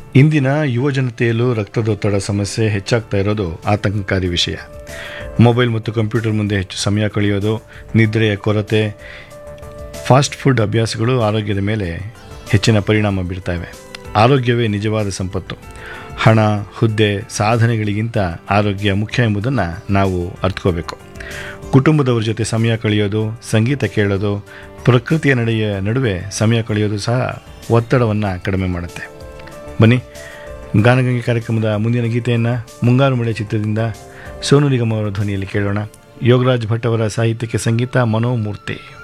ಇಂದಿನ ಯುವಜನತೆಯಲ್ಲೂ ರಕ್ತದೊತ್ತಡ ಸಮಸ್ಯೆ ಹೆಚ್ಚಾಗ್ತಾ ಇರೋದು ಆತಂಕಕಾರಿ ವಿಷಯ ಮೊಬೈಲ್ ಮತ್ತು ಕಂಪ್ಯೂಟರ್ ಮುಂದೆ ಹೆಚ್ಚು ಸಮಯ ಕಳೆಯೋದು ನಿದ್ರೆಯ ಕೊರತೆ ಫಾಸ್ಟ್ ಫುಡ್ ಅಭ್ಯಾಸಗಳು ಆರೋಗ್ಯದ ಮೇಲೆ ಹೆಚ್ಚಿನ ಪರಿಣಾಮ ಬೀರ್ತಾವೆ ಆರೋಗ್ಯವೇ ನಿಜವಾದ ಸಂಪತ್ತು ಹಣ ಹುದ್ದೆ ಸಾಧನೆಗಳಿಗಿಂತ ಆರೋಗ್ಯ ಮುಖ್ಯ ಎಂಬುದನ್ನು ನಾವು ಅರ್ಥಕೋಬೇಕು ಕುಟುಂಬದವ್ರ ಜೊತೆ ಸಮಯ ಕಳೆಯೋದು ಸಂಗೀತ ಕೇಳೋದು ಪ್ರಕೃತಿಯ ನಡೆಯ ನಡುವೆ ಸಮಯ ಕಳೆಯೋದು ಸಹ ಒತ್ತಡವನ್ನು ಕಡಿಮೆ ಮಾಡುತ್ತೆ ಬನ್ನಿ ಗಾನಗಂಗೆ ಕಾರ್ಯಕ್ರಮದ ಮುಂದಿನ ಗೀತೆಯನ್ನು ಮುಂಗಾರು ಮಳೆ ಚಿತ್ರದಿಂದ ಸೋನು ನಿಗಮ್ ಅವರ ಧ್ವನಿಯಲ್ಲಿ ಕೇಳೋಣ ಯೋಗರಾಜ್ ಭಟ್ ಅವರ ಸಾಹಿತ್ಯಕ್ಕೆ ಸಂಗೀತ ಮನೋಮೂರ್ತಿ